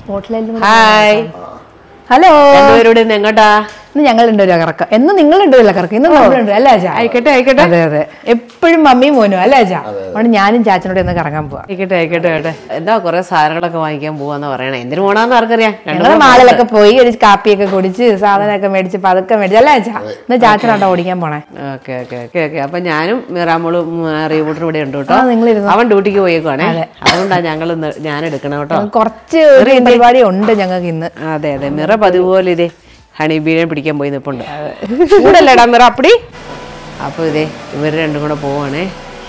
ഹോട്ടലിലും hi hello രണ്ടുപേരോട് ഇന്ന് എങ്ങോട്ടാ ഇന്ന് ഞങ്ങൾ രണ്ടുപേരും കറക്കം എന്നും നിങ്ങൾ രണ്ടുപേരും കറക്കം ഇന്ന് നമ്മളുണ്ട് അല്ലേ അച്ഛാ ആയിക്കോട്ടെ ആയിക്കോട്ടെ അതെ അതെ എപ്പോഴും മമ്മിയും മോനും അല്ലേ അച്ഛാ അതുകൊണ്ട് ഞാനും ചാച്ചനോട് ഇന്ന് കറങ്ങാൻ പോവാം ആയിക്കോട്ടെ ആയിക്കോട്ടെ ആയിക്കോട്ടെ എന്താ കുറെ സാധനങ്ങളൊക്കെ വാങ്ങിക്കാൻ പോവാന്ന് പറയണേ എന്തിനു പോണാന്ന് ആർക്കറിയാം രണ്ടു ഞങ്ങൾ മാളിലൊക്കെ പോയി ഒരു കാപ്പിയൊക്കെ കുടിച്ച് സാധനമൊക്കെ മേടിച്ച് പതുക്കെ മേടിച്ച് അല്ലേ അച്ഛാ ഇന്ന് ചാച്ചനാട്ടോ ഓടിക്കാൻ പോണേ ഓക്കെ ഓക്കെ ഓക്കെ ഓക്കെ അപ്പൊ ഞാനും മിറാമോളും റീബൂട്ടറും ഇവിടെ ഉണ്ട് കേട്ടോ ആ, നിങ്ങളിരുന്നോ. അവൻ ഡ്യൂട്ടിക്ക് പോയേക്കുവാണേ അതുകൊണ്ടാ ഞങ്ങൾ ഇന്ന് ഞാൻ എടുക്കണം കേട്ടോ കുറച്ച് ഒരു പരിപാടി ഉണ്ട് ഞങ്ങൾക്ക് ഇന്ന് അതെ അതെ മിറ പതിപോലെ ഇതേ ഹണി ബീനെ പിടിക്കാൻ പോയി നിപ്പുണ്ട് ചൂടല്ലേടാ മിറ അപ്പടി അപ്പൊ ഇതേ ഇവർ രണ്ടും കൂടെ പോവാണേ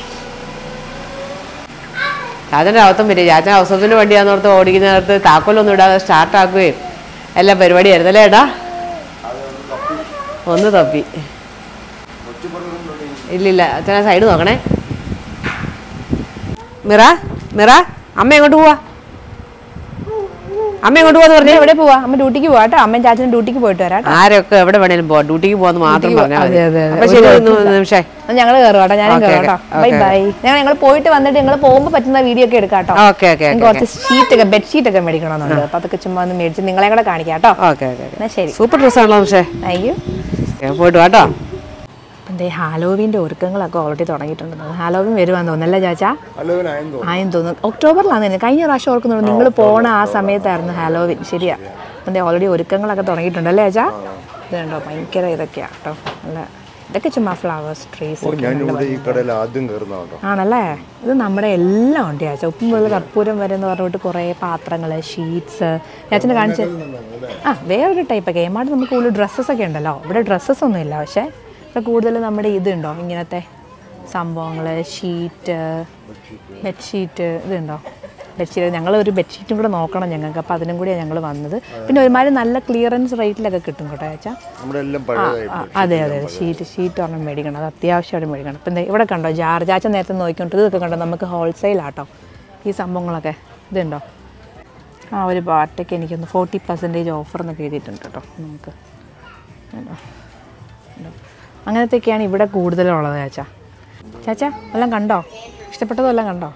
ചാച്ചൻ്റെ അവസ്ഥം പറ്റിയ ചാച്ചൻ അവസരത്തിന്റെ വണ്ടിയാന്നോർത്ത് ഓടിക്കുന്ന നേരത്ത് താക്കോലൊന്നും ഇടാതെ സ്റ്റാർട്ട് ആക്കുകയും എല്ലാം പരിപാടിയായിരുന്നു അല്ലേ ഏട്ടാ ഒന്ന് തപ്പി ഇല്ലില്ല അച്ഛനാ സൈഡ് നോക്കണേ മിറ മിറ അമ്മ എങ്ങോട്ട് പോവാ അമ്മ എങ്ങോട്ട് പോവാന്ന് പറഞ്ഞേ എവിടെ പോവാ അമ്മ ഡ്യൂട്ടിക്ക് പോവാ കേട്ടോ അമ്മയും ചാച്ചനും ഡ്യൂട്ടിക്ക് പോയിട്ട് വരാം കേട്ടോ. ആരൊക്കെ എവിടെ വേണേലും പോവാം ഡ്യൂട്ടിക്ക് പോവാന്ന് മാത്രം പറഞ്ഞാൽ മതി അതെ, അതെ, അതെ. അപ്പൊ ശരി ഒന്ന് നിമിഷേ എന്നാ ഞങ്ങള് കയറും കേട്ടോ ഞാനും ഓക്കേ, കയറും കേട്ടോ ബൈ ഓക്കേ. ബൈ ഞങ്ങൾ ഞങ്ങൾ പോയിട്ട് വന്നിട്ട് ഞങ്ങൾ പോകുമ്പോൾ പറ്റുന്ന വീഡിയോ ഒക്കെ എടുക്കാം കേട്ടോ ഓക്കെ ഓക്കെ എനിക്ക് കുറച്ച് ഷീറ്റ് ഒക്കെ ബെഡ്ഷീറ്റ് ഒക്കെ മേടിക്കണമെന്നുണ്ട് അപ്പൊ അതൊക്കെ ചുമ്മാ ഒന്ന് മേടിച്ച് നിങ്ങളെ കൂടെ കാണിക്കാം കേട്ടോ ഓക്കെ ഓക്കെ എന്നാ ശരി സൂപ്പർ ഡ്രസ്സാണല്ലോ നിമിഷേ താങ്ക് യു ഓക്കേ, പോയിട്ട് വാട്ടോ എന്തേ ഹാലോവിൻ്റെ ഒരുക്കങ്ങളൊക്കെ ഓൾറെഡി തുടങ്ങിയിട്ടുണ്ട് ഹാലോവിൻ വരുവാന്ന് തോന്നുന്നല്ലേ ചാച്ചാ ആയെന്ന് തോന്നുന്നു ഒക്ടോബറിലാണ് തന്നെ കഴിഞ്ഞ പ്രാവശ്യം ഓർക്കുന്നുണ്ട് നിങ്ങൾ പോണ ആ സമയത്തായിരുന്നു ഹാലോവിൻ ശരിയാ എന്തേ ഓൾറെഡി ഒരുക്കങ്ങളൊക്കെ തുടങ്ങിയിട്ടുണ്ട് അല്ലേ ചാച്ചാ ഇത് കണ്ടോ ഭയങ്കര ഇതൊക്കെയാ കേട്ടോ നല്ല ഇതൊക്കെ ചുമ്മാ ഫ്ലവേഴ്സ് ട്രീസ് ഞാൻ ഇവിടെ ഈ കടയിൽ ആദ്യം കയറുന്ന കേട്ടോ ആണല്ലേ ഇത് നമ്മുടെ എല്ലാം ഉണ്ട് ചാച്ച ഉപ്പും വെള്ള കർപ്പൂരം വരെ എന്ന് പറഞ്ഞിട്ട് കുറേ പാത്രങ്ങൾ ഷീറ്റ്സ് ചാച്ചനെ കാണിച്ച് ആ വേറൊരു ടൈപ്പൊക്കെ ഏമാട്ട് നമുക്ക് കൂടുതൽ ഡ്രസ്സസ് ഒക്കെ ഉണ്ടല്ലോ ഇവിടെ ഡ്രസ്സസ് ഒന്നും ഇല്ല പക്ഷേ ഇവിടെ കൂടുതൽ നമ്മുടെ ഇതുണ്ടോ ഇങ്ങനത്തെ സംഭവങ്ങൾ ഷീറ്റ് ബെഡ്ഷീറ്റ് ഇതുണ്ടോ ബെഡ്ഷീറ്റ് ഞങ്ങൾ ഒരു ബെഡ്ഷീറ്റും കൂടെ നോക്കണം ഞങ്ങൾക്ക് അപ്പോൾ അതിനും കൂടിയാണ് ഞങ്ങൾ വന്നത് പിന്നെ ഒരുമാതിരി നല്ല ക്ലിയറൻസ് റേറ്റിലൊക്കെ കിട്ടും കേട്ടോ ചാച്ചാ നമ്മുടെ എല്ലാം ആ, പഴയതായി ആ, അതെ അതെ ഷീറ്റ് ഷീറ്റ് ഒരെണ്ണം മേടിക്കണം അത് അത്യാവശ്യമായിട്ട് മേടിക്കണം ഇപ്പം ദേ ഇവിടെ കണ്ടോ ജാർ ചാച്ച നേരത്തെ നോക്കിക്കൊണ്ട് ഇതൊക്കെ കണ്ടോ നമുക്ക് ഹോൾസെയിൽ ആട്ടോ ഈ സംഭവങ്ങളൊക്കെ ഇതുണ്ടോ ആ ഒരു ബാറ്റയ്ക്ക് എനിക്കൊന്ന് ഫോർട്ടി പെർസെൻറ്റേജ് ഓഫർ എന്നൊക്കെ എഴുതിയിട്ടുണ്ട് കേട്ടോ നമുക്ക് കണ്ടോ? കണ്ടോ? അങ്ങനത്തെയൊക്കെയാണ് ഇവിടെ കൂടുതലുള്ളത് ചാച്ച ചാച്ച എല്ലാം കണ്ടോ ഇഷ്ടപ്പെട്ടതെല്ലാം കണ്ടോ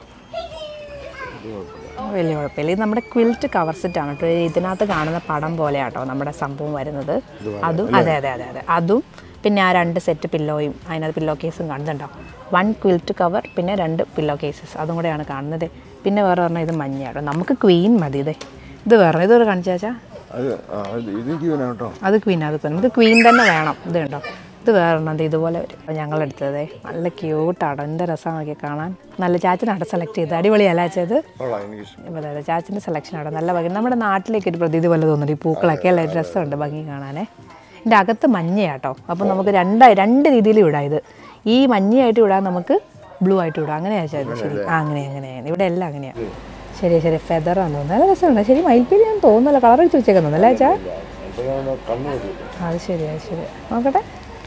വലിയ കുഴപ്പമില്ല ഇത് നമ്മുടെ ക്വിൽറ്റ് കവർ സെറ്റ് ആണ് കേട്ടോ ഇതിനകത്ത് കാണുന്ന പടം പോലെയാട്ടോ നമ്മുടെ സംഭവം വരുന്നത് അതും അതെ അതെ അതെ അതെ അതും പിന്നെ ആ രണ്ട് സെറ്റ് പില്ലോയും അതിനകത്ത് പില്ലോ കേസും കാണുന്നുണ്ടോ വൺ ക്വിൽറ്റ് കവർ പിന്നെ രണ്ട് പില്ലോ കേസസ് അതും കൂടെയാണ് കാണുന്നത് പിന്നെ വേറെ പറഞ്ഞാൽ ഇത് മഞ്ഞയാട്ടോ നമുക്ക് ക്വീൻ മതി ഇതേ ഇത് വേറെ ഇതൊരു കാണിച്ചു വെച്ചാൽ അത് ആ, ഇത് ഇതെനിക്ക് വേണം കേട്ടോ അത് ക്വീൻ അത് ക്വീൻ നമുക്ക് ക്വീൻ തന്നെ വേണം ഇത് കണ്ടോ ഇത് വേറെ എണ്ണം ഇതുപോലെ വരും അപ്പോൾ ഞങ്ങളെടുത്തതേ നല്ല ക്യൂട്ടാട്ടോ എന്ത് രസമാക്കി കാണാൻ നല്ല ചാച്ചനാട്ടോ സെലക്ട് ചെയ്ത് അടിപൊളിയല്ല ചാച്ചത് കൊള്ളാം എനിക്ക് ഇഷ്ടം അതെ അതെ ചാച്ചിൻ്റെ സെലക്ഷൻ ആണ് നല്ല ഭംഗി നമ്മുടെ നാട്ടിലേക്ക് ഒരു പ്രതീതി പോലെ തോന്നുന്നുണ്ട് ഈ പൂക്കളൊക്കെ അല്ല രസമുണ്ട് ഭംഗി കാണാനേ ഇതിൻ്റെ അകത്ത് മഞ്ഞയാട്ടോ അപ്പോൾ നമുക്ക് രണ്ട് രണ്ട് രീതിയിലും ഇടാം ഇത് ഈ മഞ്ഞയായിട്ട് ഇടാം നമുക്ക് ബ്ലൂ ആയിട്ട് ഇടാം അങ്ങനെയാ ചാച്ചത് ശരി ആ അങ്ങനെ അങ്ങനെയാണ് ഇവിടെ എല്ലാം അങ്ങനെയാണ് ശരി ശരി ഫെദറാന്ന് തോന്നുന്നു നല്ല രസമുണ്ട് ശരി മയിൽപ്പീലി ഞാൻ തോന്നുന്നല്ലോ കളർ വെച്ച് വെച്ചേക്കുന്നു അല്ലേ ചാ അപ്പോൾ ഞാൻ കണ്ണു നോക്കി അത് ശരി അത് ശരി നോക്കട്ടെ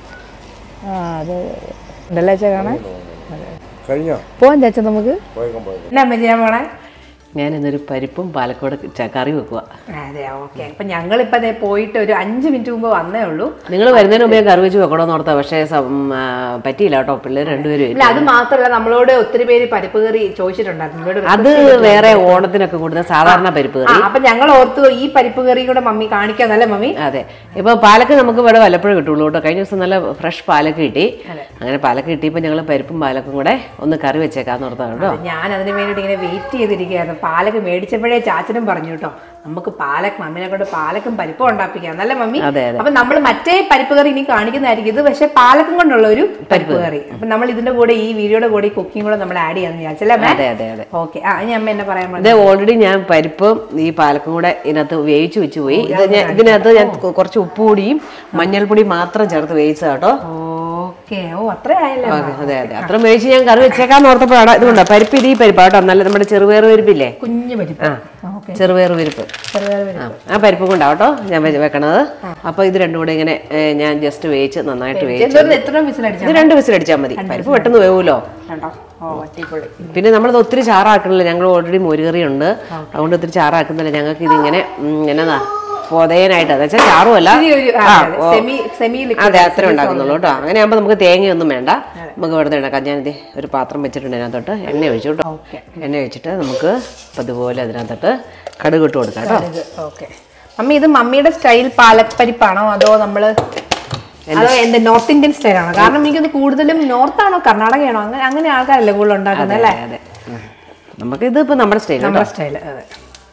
ആ അത് ഉണ്ടല്ലേ ചാ കാണാൻ കഴിഞ്ഞോ പോവാൻ ചാച്ച നമുക്ക് പോയേക്കാം പോയേക്കാം എന്നാ അമ്മ ചെയ്യാൻ പോണേ ഞാൻ ഇന്നൊരു പരിപ്പും പാലക്കോട് ച- കറി വെക്കുക അതെ ഓക്കെ അപ്പൊ ഞങ്ങളിപ്പോ ദേ പോയിട്ട് ഒരു അഞ്ച് മിനിറ്റ് മുമ്പ് വന്നേ ഉള്ളൂ നിങ്ങൾ വരുന്നതിന് മുമ്പേ ഞാൻ കറി വെച്ച് വെക്കണമെന്ന് ഓർത്താ പക്ഷേ സം- ആ, പറ്റിയില്ല കേട്ടോ പിള്ളേർ രണ്ടുപേരും ഇല്ല അത് മാത്രല്ല നമ്മളോട് ഒത്തിരി പേര് പരിപ്പ് കറി ചോദിച്ചിട്ടുണ്ടായിരുന്നു നമ്മളോട് അത് വേറെ ഓണത്തിനൊക്കെ കൂടുതൽ സാധാരണ പരിപ്പ് ആ കറി അപ്പൊ ഞങ്ങൾ ഓർത്തു ഈ പരിപ്പ് കറി കൂടെ മമ്മി കാണിക്കാന്നല്ലേ മമ്മി അതെ ഇപ്പൊ പാലക്ക് നമുക്ക് ഇവിടെ വല്ലപ്പോഴും കിട്ടുള്ളൂ കേട്ടോ കഴിഞ്ഞ ദിവസം നല്ല ഫ്രഷ് പാലക്ക് കിട്ടി അങ്ങനെ പാലക്ക് കിട്ടിയപ്പോൾ ഞങ്ങൾ പരിപ്പും പാലക്കും കൂടെ ഒന്ന് കറി വെച്ചേക്കാന്ന് ഓർത്താണ് കേട്ടോ ഞാൻ അതിന് വേണ്ടിയിട്ട് ഇങ്ങനെ വെയിറ്റ് ചെയ്തിരിക്കുകയായിരുന്നു പാലക്ക് മേടിച്ചപ്പോഴേ ചാച്ചനും പറഞ്ഞു കേട്ടോ നമുക്ക് പാലക്ക് മമ്മിനെ കൊണ്ട് പാലക്കും പരിപ്പും ഉണ്ടാപ്പിക്കാം നല്ല മമ്മി അതെ, അതെ. അപ്പൊ നമ്മൾ മറ്റേ പരിപ്പ് കറി ഇനി കാണിക്കുന്നതായിരിക്കും ഇത് പക്ഷേ പാലക്കും കൊണ്ടുള്ള ഒരു പരിപ്പ് കറി അപ്പൊ നമ്മൾ ഇതിന്റെ കൂടെ ഈ വീഡിയോയുടെ കൂടെ ഈ കുക്കിംഗ് കൂടെ നമ്മൾ ആഡ് ചെയ്യാന്ന് വിചാരിച്ചല്ലേ അതെ അതെ അതെ ഓക്കെ ആ ഇനി അമ്മ എന്നെ പറയാൻ ഇത് പറഞ്ഞു ഓൾറെഡി ഞാൻ പരിപ്പും ഈ പാലക്കും കൂടെ ഇതിനകത്ത് വേവിച്ച് വെച്ച് പോയി ഇത് ഞാൻ ഇതിനകത്ത് ഞാൻ കൊ- കുറച്ച് ഉപ്പുപൊടിയും മഞ്ഞൾപ്പൊടിയും മാത്രം ചേർത്ത് വേവിച്ചതാ കേട്ടോ ഓക്കെ ഓ അത്ര ആയല്ലേ അതെ അതെ അതെ അത്ര വേവിച്ച് ഞാൻ കറി വെച്ചേക്കാന്ന് ഓർത്തപ്പോഴാണ് ഇതുകൊണ്ടോ പരിപ്പ് ഇത് ഈ പരിപ്പാ കേട്ടോ നല്ല നമ്മുടെ ചെറുപയർ പരിപ്പില്ലേ കുഞ്ഞു പരിപ്പ് ഓക്കെ ചെറുപയർ പരിപ്പ് ആ ആ പരിപ്പ് കൊണ്ടാവട്ടോ ഞാൻ വെ- വെക്കണത് അപ്പൊ ഇത് രണ്ടും കൂടെ ഇങ്ങനെ ഏ, ഞാൻ ജസ്റ്റ് വേവിച്ച് നന്നായിട്ട് വേവിച്ച് ഇതൊന്ന് എത്ര വിസിലടിച്ചാ ഇത് രണ്ട് വിസിൽ അടിച്ചാൽ മതി പരിപ്പ് പെട്ടെന്ന് വേവുമല്ലോ കണ്ടോ ഓ അടിപൊളി പിന്നെ നമ്മളത് ഒത്തിരി ചാറാക്കണില്ല ഞങ്ങൾ ഓൾറെഡി മോരുകറി ഉണ്ട് അതുകൊണ്ട് ഒത്തിരി ചാറാക്കുന്നില്ല ഞങ്ങൾക്ക് ഇതിങ്ങനെ ഉം, എന്നതാ പൊതയനായിട്ട് അത് വെച്ചാൽ ചാറുമല്ല ഇച്ചിരി ഒരു ആ, അതെ, ഓ. അതെ. സെമി സെമി അതെ അത്ര ഉണ്ടാക്കുന്നുള്ളൂ കേട്ടോ അങ്ങനെ ആകുമ്പോൾ നമുക്ക് തേങ്ങയൊന്നും വേണ്ട നമുക്ക് വെറുതെ ഉണ്ടാക്കാം ഞാനിത് ഒരു പാത്രം വെച്ചിട്ടുണ്ട് അതിനകത്തോട്ട് എണ്ണ ഒഴിച്ചു കേട്ടോ എണ്ണ ഒഴിച്ചിട്ട് നമുക്ക് ഇപ്പം ഇതുപോലെ അതിനകത്തോട്ട് കടുക് ഇട്ട് കൊടുക്കാം കേട്ടോ കടുക് ഓക്കെ മമ്മി ഇത് മമ്മിയുടെ സ്റ്റൈൽ പാലക് പരിപ്പാണോ അതോ നമ്മള് അതോ എന്റെ നോർത്ത് ഇന്ത്യൻ സ്റ്റൈലാണോ കാരണം എനിക്കൊന്ന് കൂടുതലും നോർത്താണോ കർണാടകയാണോ അങ്ങനെ അങ്ങനെ ആൾക്കാരല്ലേ കൂടുതൽ ഉണ്ടാക്കുന്നത് അല്ലേ അതെ നമുക്ക് ഇത് ഇപ്പൊ നമ്മുടെ സ്റ്റൈൽ നമ്മുടെ സ്റ്റൈല് അതെ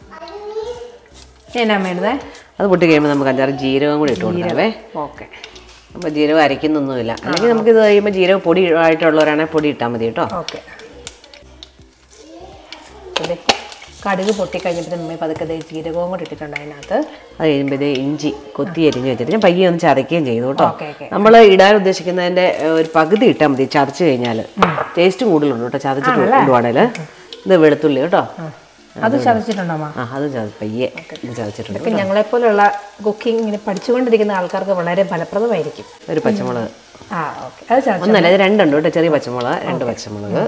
എന്നാ വേണ്ടത് അത് പൊട്ടി കഴിയുമ്പോൾ നമുക്ക് അഞ്ചാറ് ജീരകം കൂടി ഇട്ട് കൊടുക്കാവേ ഓക്കെ അപ്പോൾ ജീരകം അരയ്ക്കുന്നൊന്നുമില്ല അല്ലെങ്കിൽ നമുക്ക് ഇത് കഴിയുമ്പോൾ ജീരകം പൊടി ആയിട്ടുള്ളവരാണെങ്കിൽ പൊടി ഇട്ടാൽ മതി കേട്ടോ ഓക്കെ കടുക് പൊട്ടിക്കഴിഞ്ഞപ്പോൾ മമ്മി പതുക്കെ ദേ ജീരകവും കൂടി ഇട്ടിട്ടുണ്ട് അതിനകത്ത് അത് കഴിയുമ്പോൾ ഇത് ഇഞ്ചി കൊത്തി അരിഞ്ഞ് വെച്ചിട്ട് ഞാൻ പയ്യെ ഒന്ന് ചതയ്ക്കുകയും ചെയ്തു കേട്ടോ ഓക്കെ ഓക്കെ നമ്മൾ ഇടാൻ ഉദ്ദേശിക്കുന്നതിന്റെ ഏഹ്, ഒരു പകുതി ഇട്ടാൽ മതി ചതച്ച് കഴിഞ്ഞാൽ ടേസ്റ്റ് കൂടുതലുണ്ട് കേട്ടോ ചതച്ചിട്ട് ഇടുവാണെങ്കിൽ ഇത് വെളുത്തുള്ളി കേട്ടോ അത് ചതച്ചിട്ടുണ്ടോ അമ്മ ആ അത് ചത പയ്യെ ഇത് ചതച്ചിട്ടുണ്ട് ഇതൊക്കെ ഞങ്ങളെപ്പോലുള്ള കുക്കിംഗ് ഇങ്ങനെ പഠിച്ചുകൊണ്ടിരിക്കുന്ന ആൾക്കാർക്ക് വളരെ ഫലപ്രദമായിരിക്കും ഒരു പച്ചമുളക് ആ ഓക്കെ അത് ചതച്ചു ഒന്നല്ല ഇത് രണ്ടുണ്ട് കേട്ടോ ചെറിയ പച്ചമുളക് രണ്ട് പച്ചമുളക്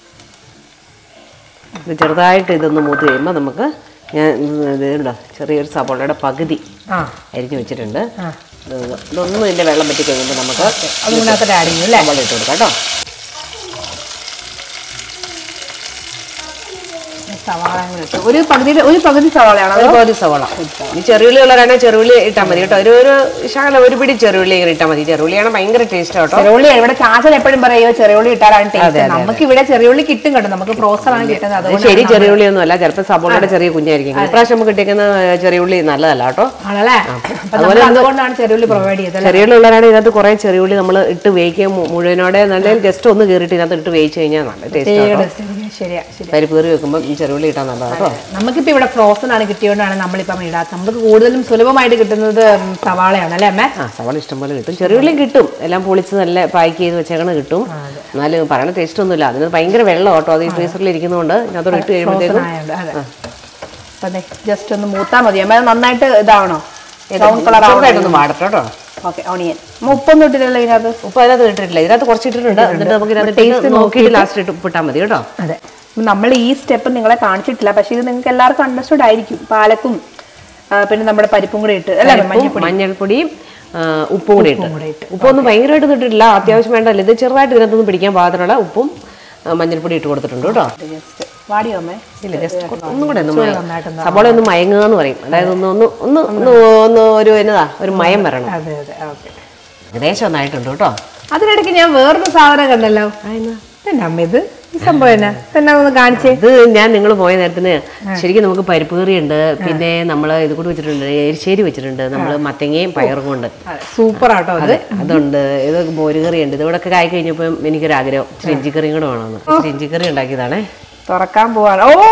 ഇത് ചെറുതായിട്ട് ഇതൊന്ന് മൂത്ത് കഴിയുമ്പോൾ നമുക്ക് ഞാൻ ഇത് ഉണ്ടോ ചെറിയൊരു സവോളയുടെ പകുതി ആ അരിഞ്ഞ് വെച്ചിട്ടുണ്ട് ആ ഇത് ഇതൊന്നും ഇതിൻ്റെ വെള്ളം പറ്റി കഴിയുമ്പോൾ നമുക്ക് അത് ഇതിനകത്തോട്ട് ആഡ് ചെയ്യും അല്ലേ സവോള ഇട്ട് കൊടുക്കാം കേട്ടോ സവാള കൂടെ ഇട്ടു. ഒരു പകുതി ഒരു പകുതി സവാളയാണ് ഒരു പകുതി സവോള ഈ ചെറുള്ളി ഉള്ളവരാണെങ്കിൽ ചെറുള്ളി ഇട്ടാൽ മതി കേട്ടോ ഒരു ഒരു ശകലം ഒരു പിടി ചെറുള്ളി ഇങ്ങനെ ഇട്ടാൽ മതി ചെറുള്ളിയാണ് ഭയങ്കര ടേസ്റ്റ് കേട്ടോ ചെറിയുള്ളി ഇവിടെ ചാച്ചൻ എപ്പോഴും പറയോ ചെറിയുള്ളി ഇട്ടാലാണ് ടേസ്റ്റ് നമുക്ക് ഇവിടെ ചെറിയുള്ളി കിട്ടും കേട്ടോ നമുക്ക് പ്രോസറാണ് കിട്ടുന്നത് അത് അതുകൊണ്ട് ശരി ചെറിയുള്ളി ഒന്നും അല്ല ചിലപ്പോൾ സവോളയുടെ ചെറിയ കുഞ്ഞായിരിക്കും ഇപ്രാവശ്യം നമുക്ക് കിട്ടിയിരിക്കുന്ന ചെറിയുള്ളി നല്ലതല്ല കേട്ടോ ആണല്ലേ അപ്പൊ നമ്മൾ അതുകൊണ്ടാണ് ചെറിയുള്ളി പ്രൊവൈഡ് ചെയ്തത് ചെറിയുള്ളി ഉള്ളവരാണെങ്കിൽ ഇതിനകത്ത് കുറേ ചെറിയുള്ളി നമ്മൾ ഇട്ട് വേവിക്കുക മു- മുഴുവനോടെ നല്ല ജസ്റ്റ് ഒന്ന് കീറിയിട്ട് ഇതിനകത്ത് ഇട്ട് വേവിച്ച് കഴിഞ്ഞാൽ നല്ല ടേസ്റ്റ് കേട്ടോ ശരിയാ ശരി പരിപ്പ് കറി വെക്കുമ്പോൾ ഈ ചെറിയുള്ളി ഇട്ടാൽ നല്ലതാണ് കേട്ടോ നമുക്കിപ്പോ ഇവിടെ ഫ്രോസൺ ആണ് കിട്ടിയോണ്ടാണ് നമ്മളിപ്പം ഇടാത്തത് നമുക്ക് കൂടുതലും സുലഭമായിട്ട് കിട്ടുന്നത് ഉം, സവാളയാണ് അല്ലേ അമ്മേ ആ സവാള ഇഷ്ടംപോലെ കിട്ടും ചെറിയുള്ളിയും കിട്ടും എല്ലാം പൊളിച്ച് നല്ല പാക്ക് ചെയ്ത് വെച്ചേക്കണ കിട്ടും എന്നാലും പറയണ ടേസ്റ്റ് ഒന്നുമില്ല അതിന് ഭയങ്കര വെള്ളം കേട്ടോ അത് ഈ ഫ്രീസറിൽ ഇരിക്കുന്നതുകൊണ്ട് ഇതിനകത്തോട് ഇട്ട് കഴിയുമ്പോഴത്തേക്കും ആയതുകൊണ്ട് അതെ അപ്പൊ ജസ്റ്റ് ഒന്ന് മൂത്താ മതി അമ്മ അത് നന്നായിട്ട് ഇതാവണോ ബ്രൗൺ കളർ ചെറുതായിട്ടൊന്ന് വാടട്ടോ കേട്ടോ ഓക്കെ ഓണിയൻ ഉപ്പൊന്നും ഇട്ടില്ലല്ലോ ഇതിനകത്ത് ഉപ്പ് അതിനകത്ത് ഇട്ടിട്ടില്ല ഇതിനകത്ത് കുറച്ച് ഇട്ടിട്ടുണ്ട് എന്നിട്ട് നമുക്ക് ഇതിനകത്ത് നോക്കിയിട്ട് ലാസ്റ്റ് ഇട്ട് ഉപ്പിട്ടാൽ മതി കേട്ടോ അതെ നമ്മൾ ഈ സ്റ്റെപ്പ് നിങ്ങളെ കാണിച്ചിട്ടില്ല പക്ഷേ ഇത് നിങ്ങൾക്ക് എല്ലാവർക്കും അണ്ടർസ്റ്റുഡ് ആയിരിക്കും പാലക്കും ആ, പിന്നെ നമ്മുടെ പരിപ്പും കൂടെ ഇട്ട് അല്ലേ മഞ്ഞപ്പൊടി മഞ്ഞൾപ്പൊടിയും ആ, ഉപ്പും കൂടി ഇട്ട് കൂടെ ഇട്ട്. ഉപ്പൊന്നും ഭയങ്കരമായിട്ട് ഇട്ടിട്ടില്ല അത്യാവശ്യം വേണ്ടല്ലോ ഇത് ചെറുതായിട്ട് ഇതിനകത്തൊന്നും പിടിക്കാൻ പാകത്തിനുള്ള ഉപ്പും ആ, മഞ്ഞൾപ്പൊടി ഇട്ട് കൊടുത്തിട്ടുണ്ട് കേട്ടോ ജസ്റ്റ് വാടിയോ അമ്മേ ഇല്ല ജസ്റ്റ് ഒന്നും കൂടെ ഒന്ന് ചൂട് മയ- നന്നായിട്ടൊന്ന് സബോള ഒന്ന് മയങ്ങുക എന്ന് പറയും അതായത് ഒന്ന് ഒന്ന് ഒന്ന് ഒന്ന് ഒന്ന് ഒരു എന്നതാ ഒരു മയം വരണം അതെ അതെ ഓക്കെ ഏകദേശം ഒന്നായിട്ടുണ്ട് കേട്ടോ അതിനിടയ്ക്ക് ഞാൻ വേറൊരു സാധനം കണ്ടല്ലോ പിന്നെ അമ്മ ഇത് ഈ സംഭവം എന്നാ തന്നെ ഒന്ന് കാണിച്ചേ ഇത് ഞാൻ നിങ്ങൾ പോയ നേരത്തിന് ശരിക്കും നമുക്ക് പരിപ്പ് കറി ഉണ്ട് പിന്നെ നമ്മൾ ഇത് കൂടി വെച്ചിട്ടുണ്ട് എരിശ്ശേരി വെച്ചിട്ടുണ്ട് നമ്മൾ മത്തങ്ങയും പയറും കൊണ്ട് സൂപ്പർ ആട്ടോ അത് അതെ അതുണ്ട് ഇത് മോരുകറി ഉണ്ട് ഇതോടൊക്കെ ആയി കഴിഞ്ഞപ്പോൾ എനിക്കൊരാഗ്രഹം ഇച്ചിരി ഇഞ്ചിക്കറിയും കൂടെ വേണമെന്ന് ഇച്ചിരി ഇഞ്ചിക്കറി ഉണ്ടാക്കിയതാണേ തുറക്കാൻ പോവാണ് ഓ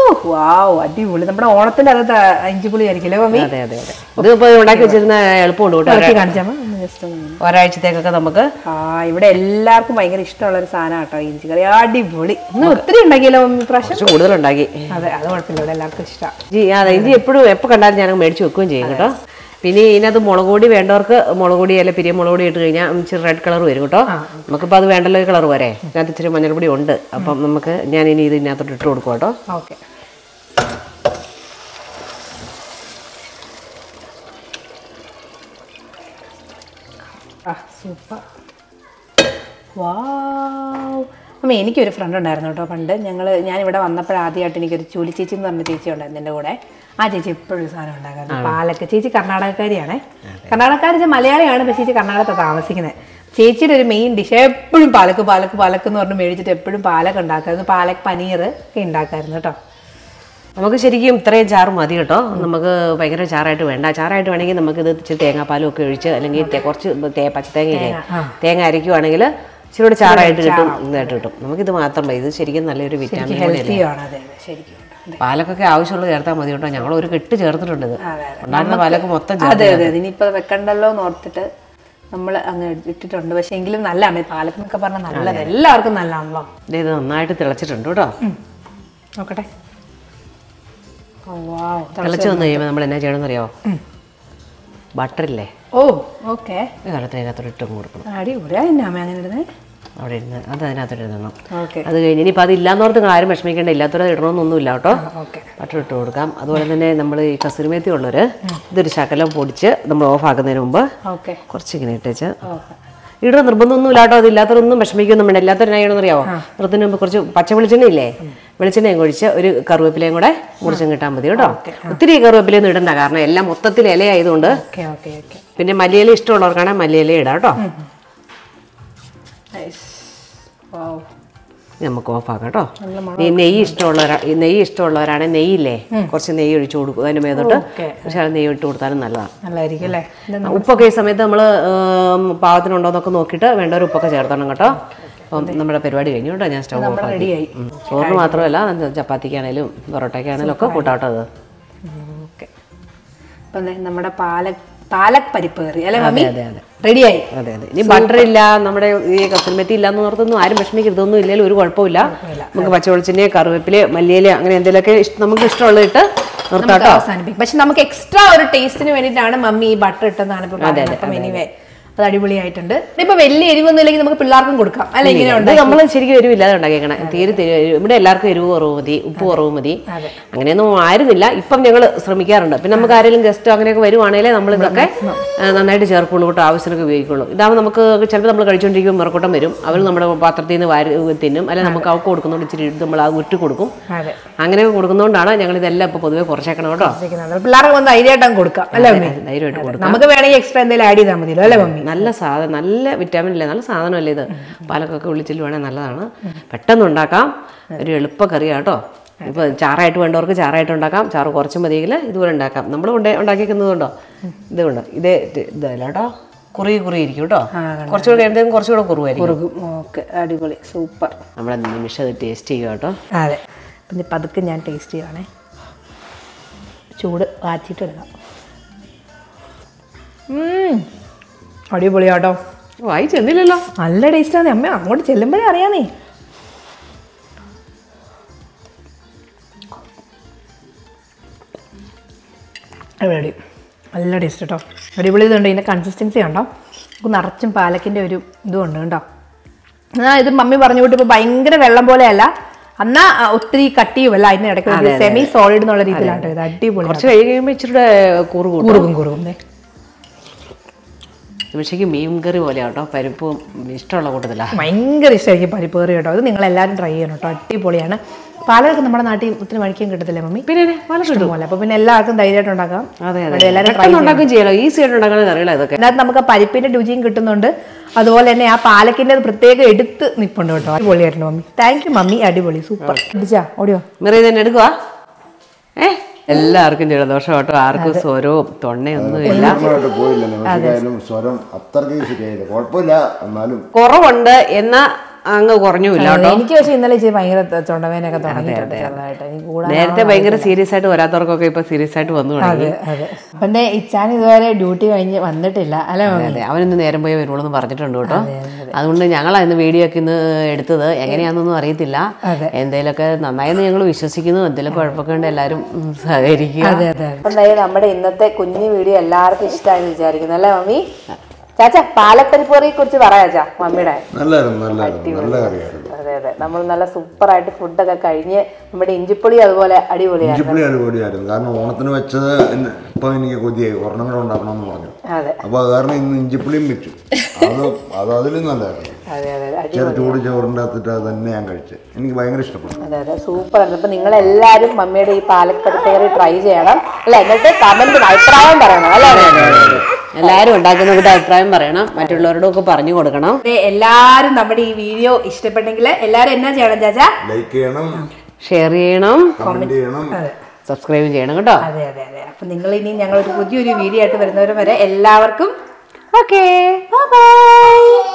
വാവ് അടിപൊളി നമ്മുടെ ഓണത്തിന്റെ അകത്ത് ഇഞ്ചിപ്പുളി ആയിരിക്കില്ലേ മമ്മി അതെ അതെ അതെ ഇത് ഇപ്പോൾ ഉണ്ടാക്കി വെച്ചിരുന്ന എളുപ്പമുണ്ട് കേട്ടോ ഇറക്കി കാണിച്ചാൽ ജസ്റ്റ് ഒന്ന് ഒരാഴ്ചത്തേക്കൊക്കെ നമുക്ക് ആ ഇവിടെ എല്ലാവർക്കും ഭയങ്കര ഇഷ്ടമുള്ള ഒരു സാധനം കേട്ടോ ഇഞ്ചി കറി അടിപൊളി ഇന്ന് ഒത്തിരി ഉണ്ടാക്കിയല്ലോ മമ്മി പ്രാവശ്യം കുറച്ച് കൂടുതലുണ്ടാക്കി അതെ അത് കുഴപ്പമില്ല ഇവിടെ എല്ലാവർക്കും ഇഷ്ടമാണ് ജി അതെ ഇഞ്ചി എപ്പോഴും എപ്പോൾ കണ്ടാലും ഞാൻ മേടിച്ച് വെക്കുകയും ചെയ്യും കേട്ടോ പിന്നെ ഇതിനകത്ത് മുളക് പൊടി വേണ്ടവർക്ക് മുളക് പൊടി അല്ലെ പിരിയ മുളക് പൊടി ഇട്ട് കഴിഞ്ഞാൽ ഇച്ചിരി റെഡ് കളർ വരും കേട്ടോ നമുക്കിപ്പോൾ അത് വേണ്ടല്ലോ ഈ കളർ വരെ ഇതിനകത്ത് ഇച്ചിരി മഞ്ഞൾപ്പൊടി ഉണ്ട് അപ്പം നമുക്ക് ഞാൻ ഇനി ഇത് ഇതിനകത്തോട്ട് ഇട്ട് കൊടുക്കും കേട്ടോ ഓക്കെ ആ സൂപ്പർ വാവ് അമ്മ എനിക്കൊരു ഫ്രണ്ട് ഉണ്ടായിരുന്നു കേട്ടോ പണ്ട് ഞങ്ങൾ ഞാനിവിടെ വന്നപ്പോൾ ആദ്യമായിട്ട് എനിക്കൊരു ചൂലി ചേച്ചി എന്ന് പറഞ്ഞ ചേച്ചി ഉണ്ടായിരുന്നു എൻ്റെ കൂടെ ആ ചേച്ചി എപ്പോഴും സാധനം ഉണ്ടാക്കാറ് പാലക്ക ചേച്ചി കർണാടകക്കാരിയാണേ കർണാടകക്കാരി വെച്ചാൽ മലയാളിയാണ് പക്ഷേ ചേച്ചി കർണാടകത്താണ് താമസിക്കുന്നത് ചേച്ചിയുടെ ഒരു മെയിൻ ഡിഷ് എപ്പോഴും പാലക്ക് പാലക്ക് പാലക്ക് എന്ന് പറഞ്ഞ് മേടിച്ചിട്ട് എപ്പോഴും പാലക്ക് ഉണ്ടാക്കായിരുന്നു പാലക്ക് പനീർ ഒക്കെ ഉണ്ടാക്കായിരുന്നു കേട്ടോ നമുക്ക് ശരിക്കും ഇത്രയും ചാറ് മതി കേട്ടോ നമുക്ക് ഭയങ്കര ചാറായിട്ട് വേണ്ട ചാറായിട്ട് വേണമെങ്കിൽ നമുക്ക് ഇത് ഇച്ചിരി തേങ്ങാപ്പാലും ഒക്കെ ഒഴിച്ച് അല്ലെങ്കിൽ തേ- കുറച്ച് തേ പച്ചത്തേങ്ങ ഇല്ലേ തേങ്ങ അരയ്ക്കുവാണെങ്കിൽ ഇച്ചിരി കൂടെ ചാറായിട്ട് കിട്ടും ഇതായിട്ട് കിട്ടും നമുക്കിത് മാത്രം മതി ഇത് ശരിക്കും നല്ലൊരു വിറ്റാമിൻ ഹെൽത്തിയാണ് അതെ അതെ ശരിക്കും പാലക്കൊക്കെ ആവശ്യമുള്ളത് ചേർത്താൽ മതി കേട്ടോ ഞങ്ങൾ ഒരു കെട്ട് ചേർത്തിട്ടുണ്ട് ഇത് അതെ, ഉണ്ടായിരുന്ന പാലൊക്കെ മൊത്തം അതെ ചേർത്ത് അതെ ഇനിയിപ്പോ വെക്കണ്ടല്ലോ എന്ന് ഓർത്തിട്ട് നമ്മൾ അങ്ങ് ഇട്ടിട്ടുണ്ട് പക്ഷെ എങ്കിലും നല്ലതാണ് പാലക്ക് എന്നൊക്കെ പറഞ്ഞാൽ നല്ലത് എല്ലാവർക്കും നല്ലതാണല്ലോ ദേ ഇത് നന്നായിട്ട് തിളച്ചിട്ടുണ്ട് കേട്ടോ നോക്കട്ടെ ഓ വാവ് തിളച്ച് വന്നു കഴിയുമ്പോൾ നമ്മൾ എന്നാ ചെയ്യണമെന്ന് അറിയാമോ ബട്ടറില്ലേ ഓ ഓക്കെ ഈ കാലത്ത് അതിനകത്തോട്ട് ഇട്ടും കൊടുക്കണം അടിപൊളി അതിനാ അമ്മ അങ്ങനെ ഇടുന്നത് അവിടെ ഇരുന്ന് അത് അതിനകത്തോട്ട് ഇടണം ഓക്കെ അത് കഴിഞ്ഞ് ഇനിയിപ്പോൾ അത് ഇല്ലാന്നോർത്ത് നിങ്ങൾ ആരും വിഷമിക്കേണ്ട ഇല്ലാത്തവരെ ഇടണമെന്നൊന്നുമില്ല കേട്ടോ ഓക്കെ ബട്ടർ ഇട്ട് കൊടുക്കാം അതുപോലെ തന്നെ നമ്മൾ ഈ കസൂരിമേത്തി ഉള്ളവർ ഇതൊരു ശകലം പൊടിച്ച് നമ്മൾ ഓഫ് ആക്കുന്നതിന് മുമ്പ് ഓക്കെ കുറച്ച് ഇങ്ങനെ ഇട്ടേച്ച് ഓക്കെ ഇടുന്ന നിർബന്ധമൊന്നും ഇല്ലാട്ടോ അത് ഇല്ലാത്തവരൊന്നും വിഷമിക്കൊന്നും വേണ്ട എല്ലാത്തവരും ചെയ്യണമെന്ന് അറിയാമോ നിർത്തിന് മുമ്പ് കുറച്ച് പച്ച വെളിച്ചെണ്ണ ഇല്ലേ വെളിച്ചെണ്ണയും കൊഴിച്ച് ഒരു കറുവേപ്പിലയും കൂടെ മുറിച്ചും കിട്ടാൻ മതി കേട്ടോ ഒത്തിരി കറുവേപ്പിലയൊന്നും ഇടണ്ട കാരണം എല്ലാം മൊത്തത്തിൽ ഇലയായതുകൊണ്ട് ഓക്കെ ഓക്കെ ഓക്കെ പിന്നെ മല്ലിയില ഇഷ്ടമുള്ളവർക്കാണെങ്കിൽ മല്ലിയില ഇടാം കേട്ടോ നമുക്ക് ഓഫാക്കാം കേട്ടോ ഈ നെയ്യ് ഇഷ്ടമുള്ളവരാ ഈ നെയ്യ് ഇഷ്ടമുള്ളവരാണെങ്കിൽ നെയ്യില്ലേ കുറച്ച് നെയ്യ് ഒഴിച്ചു കൊടുക്കും അതിന് മേത്തോട്ട് ഓക്കെ. പക്ഷേ അത് നെയ്യ് ഇട്ട് കൊടുത്താലും നല്ലതാണ് നല്ലതായിരിക്കും അല്ലേ ഇത് ഉപ്പൊക്കെ ഈ സമയത്ത് നമ്മൾ പാകത്തിനുണ്ടോ എന്നൊക്കെ നോക്കിയിട്ട് വേണ്ട ഒരു ഉപ്പൊക്കെ ചേർത്തണം കേട്ടോ അപ്പം നമ്മുടെ പരിപാടി കഴിഞ്ഞു കേട്ടോ ഞാൻ സ്റ്റവ് ഓഫ് ആക്കി റെഡിയായി ഉം. ചോറിന് മാത്രമല്ല ചപ്പാത്തിക്കാണേലും പൊറോട്ടയ്ക്കാണേലും ഒക്കെ കൂട്ടാട്ടോ അത് ഓക്കെ അപ്പം ദേ നമ്മുടെ പാലക് പാലക് പരിപ്പ് കറി അല്ലേ മമ്മി അതെ അതെ റെഡിയായി അതെ അതെ ഇനി ബട്ടർ ഇല്ല നമ്മുടെ ഈ കസൽമെത്തി ഇല്ല എന്ന് ഓർത്തൊന്നും ആരും വിഷമിക്കരുതൊന്നും ഇല്ലെങ്കിലും ഒരു കുഴപ്പമില്ല നമുക്ക് പച്ചവെളിച്ചെണ്ണ കറിവേപ്പില മല്ലിയില അങ്ങനെ എന്തെങ്കിലുമൊക്കെ ഇഷ്ട- നമുക്ക് ഇഷ്ടമുള്ളത് ഇട്ട് നിർത്താം നമുക്ക് കേട്ടോ അവസാനിപ്പിക്കും പക്ഷെ നമുക്ക് എക്സ്ട്രാ ഒരു ടേസ്റ്റിന് വേണ്ടിയിട്ടാണ് മമ്മി ഈ ബട്ടർ ഇട്ടെന്നാണ് ഇപ്പൊ പറയുന്നത് അപ്പം എനിവേ അത് അടിപൊളിയായിട്ടുണ്ട് ഇപ്പൊ വലിയ എരിവൊന്നും ഇല്ലെങ്കിൽ നമുക്ക് പിള്ളേർക്കും കൊടുക്കാം അല്ലെ ഇങ്ങനെ ഉണ്ട് ഇത് നമ്മൾ ശരിക്കും എരിവില്ലാതെ ഉണ്ടാക്കിയേക്കണം തീരെ തീരെ എരിവ് ഇവിടെ എല്ലാവർക്കും എരിവ് കുറവ് മതി ഉപ്പ് കുറവ് മതി അങ്ങനെയൊന്നും ആയിരുന്നില്ല ഇപ്പം ഞങ്ങൾ ശ്രമിക്കാറുണ്ട് പിന്നെ നമുക്ക് ആരെങ്കിലും ഗസ്റ്റോ അങ്ങനെയൊക്കെ വരുവാണെങ്കിലേ നമ്മൾ ഇതൊക്കെ ആ, നന്നായിട്ട് ചേർക്കുള്ളൂ കേട്ടോ ആവശ്യത്തിനൊക്കെ ഉപയോഗിക്കുള്ളൂ ഇതാകുമ്പോൾ നമുക്ക് ചിലപ്പോൾ നമ്മൾ കഴിച്ചുകൊണ്ടിരിക്കുമ്പോൾ മുറക്കൂട്ടം വരും അവർ നമ്മുടെ പാത്രത്തിൽ നിന്ന് വാരി തിന്നും അല്ലെങ്കിൽ നമുക്ക് അവർക്ക് കൊടുക്കുന്നതുകൊണ്ട് ഇച്ചിരി എടുത്ത് നമ്മൾ ആ ഉരുട്ടി കൊടുക്കും അതെ അങ്ങനെയൊക്കെ കൊടുക്കുന്നതുകൊണ്ടാണ് ഞങ്ങൾ ഇതെല്ലാം ഇപ്പോൾ പൊതുവെ കുറച്ചേക്കണം കേട്ടോ ഇരിക്കുന്നുണ്ട്. പിള്ളേർക്ക് വന്ന് ധൈര്യമായിട്ട് കൊടുക്കാം അല്ലേ മമ്മി ധൈര്യമായിട്ട് കൊടുക്കും നമുക്ക് വേണമെങ്കിൽ എക്സ്ട്രാ എന്തെങ്കിലും ആഡ് ചെയ്താൽ മതിയല്ലോ അല്ലേ മമ്മി നല്ല സാധനം നല്ല വിറ്റാമിൻ അല്ലേ നല്ല സാധനമല്ലേ ഇത് പാലക്കൊക്കെ വിളിച്ചിട്ട് വേണേൽ നല്ലതാണ് പെട്ടെന്ന് ഉണ്ടാക്കാം ഒരു എളുപ്പ കറിയാണ് കേട്ടോ ഇപ്പോൾ ചാറായിട്ട് വേണ്ടവർക്ക് ചാറായിട്ട് ഉണ്ടാക്കാം ചാറ് കുറച്ച് മതിയെങ്കിൽ ഇതുപോലെ ഉണ്ടാക്കാം നമ്മൾ കൊണ്ടേ ഉണ്ടാക്കിക്കുന്നതുകൊണ്ടോ ഇതുകൊണ്ട് ഇതേ ഇതല്ല കേട്ടോ കുറി കുറി ഇരിക്കും കേട്ടോ കുറച്ചുകൂടെ കഴിയുമ്പോഴത്തേക്കും കുറച്ചുകൂടെ കുറവായിരിക്കും ഓക്കെ അടിപൊളി സൂപ്പർ നമ്മുടെ നിമിഷം അത് ടേസ്റ്റ് ചെയ്യുക കേട്ടോ അതെ അപ്പം ഇനി പതുക്കെ ഞാൻ ടേസ്റ്റ് ചെയ്യുവാണേ ചൂട് വാച്ചിട്ട് എടുക്കാം ഉം. അടിപൊളിയാട്ടോ വായി ചെന്നില്ലല്ലോ നല്ല ടേസ്റ്റാണ് അമ്മ അങ്ങോട്ട് ചെല്ലുമ്പോഴേ അറിയാന്നേ അടിപൊളി നല്ല ടേസ്റ്റ് കേട്ടോ അടിപൊളി ഇതുണ്ട് ഇതിൻ്റെ കൺസിസ്റ്റൻസി കണ്ടോ നമുക്ക് നിറച്ചും പാലക്കിൻ്റെ ഒരു ഇതും ഉണ്ട് കേട്ടോ എന്നാൽ ഇത് മമ്മി പറഞ്ഞു വിട്ട് ഇപ്പോൾ ഭയങ്കര വെള്ളം പോലെയല്ല എന്നാ ആ, ഒത്തിരി കട്ടിയുമല്ല അതിന് ഇടയ്ക്ക് സെമി സോളിഡ് എന്നുള്ള രീതിയിലാട്ടോ ഇത് അടിപൊളി കുറച്ച് കഴിഞ്ഞ് കഴിയുമ്പോൾ ഇച്ചിരി കൂറ് കൂട്ടും കുറുകും കുറുകും ദേ. നിമിഷയ്ക്ക് മീൻ കറി പോലെ കേട്ടോ പരിപ്പും ഇഷ്ടമുള്ള കൂട്ടത്തിലാണ് ഭയങ്കര ഇഷ്ടമായിരിക്കും പരിപ്പ് കറി കേട്ടോ അത് നിങ്ങൾ എല്ലാവരും ട്രൈ ചെയ്യണം കേട്ടോ അടിപൊളിയാണ് പാലൊക്കെ നമ്മുടെ നാട്ടിൽ ഒത്തിരി മണിക്കും കിട്ടത്തില്ലേ മമ്മി പിന്നെ വളരെ ഇഷ്ടം പോലെ അപ്പൊ പിന്നെ എല്ലാവർക്കും ധൈര്യമായിട്ട് ഉണ്ടാക്കാം അതെ ഇവിടെ അതെ എല്ലാവരും ട്രൈ പെട്ടെന്ന് ഉണ്ടാക്കുകയും ചെയ്യാലോ ഈസി ആയിട്ട് ഉണ്ടാക്കുന്ന കറികളാണ് ഇതൊക്കെ അതിനകത്ത് നമുക്ക് പരിപ്പിന്റെ രുചിയും കിട്ടുന്നുണ്ട് അതുപോലെ തന്നെ ആ പാലക്കിന്റെ പ്രത്യേകം എടുത്ത് നിൽപ്പുണ്ട് കേട്ടോ അടിപൊളിയായിട്ടുണ്ട് മമ്മി താങ്ക് യു മമ്മി അടിപൊളി സൂപ്പർ ഇടിച്ചാ ഓടിയോ മെറി തന്നെ എടുക്കുക ഏ എല്ലാവർക്കും ജലദോഷം കേട്ടോ ആർക്കും സ്വരവും തൊണ്ണയൊന്നുമില്ല പൂർണ്ണമായിട്ട് പോയില്ല നിമിഷമായാലും സ്വരം അത്രയ്ക്ക് ശരിയായില്ല കുഴപ്പമില്ല എന്നാലും കുറവുണ്ട് എന്നാ അങ്ങ് കുറഞ്ഞുമില്ല കേട്ടോ എനിക്ക് പക്ഷേ ഇന്നലെ ഇച്ചിരി ഭയങ്കര തൊണ്ടവേനൊക്കെ തുടങ്ങിയിട്ടുണ്ട് ചെറുതായിട്ട് എനിക്ക് കൂടാ നേരത്തെ ഭയങ്കര സീരിയസ് ആയിട്ട് വരാത്തവർക്കൊക്കെ ഇപ്പൊ സീരിയസ് ആയിട്ട് വന്നു തുടങ്ങി അതെ അപ്പം ഇച്ചാൻ ഇതുവരെ ഡ്യൂട്ടി കഴിഞ്ഞ് വന്നിട്ടില്ല അല്ലേ മമ്മി അതെ അവനിന്ന് നേരം പോയി വരുള്ളൂ എന്ന് പറഞ്ഞിട്ടുണ്ട് കേട്ടോ അതുകൊണ്ട് ഞങ്ങൾ ഇന്ന് വീഡിയോ ഒക്കെ ഇന്ന് എടുത്തത് എങ്ങനെയാണെന്നൊന്നും അറിയത്തില്ല എന്തേലൊക്കെ നന്നായെന്ന് ഞങ്ങൾ വിശ്വസിക്കുന്നു എന്തെങ്കിലും കുഴപ്പമൊക്കെ ഉണ്ട് എല്ലാവരും ഉം, സഹകരിക്കുക അതെ അതെ എന്തായാലും നമ്മുടെ ഇന്നത്തെ കുഞ്ഞു വീഡിയോ എല്ലാവർക്കും ഇഷ്ടമായി വിചാരിക്കുന്നു അല്ലേ മമ്മി ചാച്ച പാലപ്പരിപ്പ് കറിയെ കുറിച്ച് പറയാ ചാ മമ്മിയുടെ നല്ലായിരുന്നു നല്ലായിരുന്നു നല്ല കറിയായിരുന്നു അതെ അതെ നമ്മൾ നല്ല സൂപ്പറായിട്ട് ഫുഡൊക്കെ കഴിഞ്ഞ് നമ്മുടെ ഇഞ്ചിപ്പൊളി അതുപോലെ അടിപൊളിയാണ് ഇഞ്ചിപ്പുളി അതുപോലെയായിരുന്നു കാരണം ഓണത്തിന് വെച്ചത് ഇന്ന് ഇപ്പൊ എനിക്ക് കൊതിയായി ഒരെണ്ണം കൂടെ ഉണ്ടാക്കണമെന്ന് പറഞ്ഞു അതെ അപ്പൊ അത് കാരണം ഇന്ന് ഇഞ്ചിപ്പുളിയും വെച്ചു അത് അത് അതിലും നല്ലതായിരുന്നു അതെ അതെ അടി ചെറു ചൂട് ചോറിൻ്റെ അകത്തിട്ട് അത് തന്നെ ഞാൻ കഴിച്ചു എനിക്ക് ഭയങ്കര ഇഷ്ടപ്പെട്ടു അതെ അതെ സൂപ്പറാണ് അപ്പൊ നിങ്ങൾ എല്ലാവരും മമ്മിയുടെ ഈ പാലപ്പരിപ്പ് കറി ട്രൈ ചെയ്യണം അല്ല എന്നിട്ട് കമന്റ് അഭിപ്രായം പറയണം അല്ലേ എല്ലാവരും ഉണ്ടാക്കുന്നതിന്റെ അഭിപ്രായം പറയണം മറ്റുള്ളവരോടും ഒക്കെ പറഞ്ഞു കൊടുക്കണം അതെ, എല്ലാവരും നമ്മുടെ ഈ വീഡിയോ ഇഷ്ടപ്പെട്ടെങ്കിൽ എല്ലാവരും എന്നാ ചെയ്യണം ചാച്ചാ ലൈക്ക് ചെയ്യണം ഷെയർ ചെയ്യണം കമന്റ് ചെയ്യണം സബ്സ്ക്രൈബ് ചെയ്യണം കേട്ടോ അതെ അതെ അതെ അപ്പൊ നിങ്ങൾ ഇനി ഞങ്ങൾ ഒരു പുതിയൊരു വീഡിയോ ആയിട്ട് വരുന്നവരെ വരെ എല്ലാവർക്കും ഓക്കേ ബൈ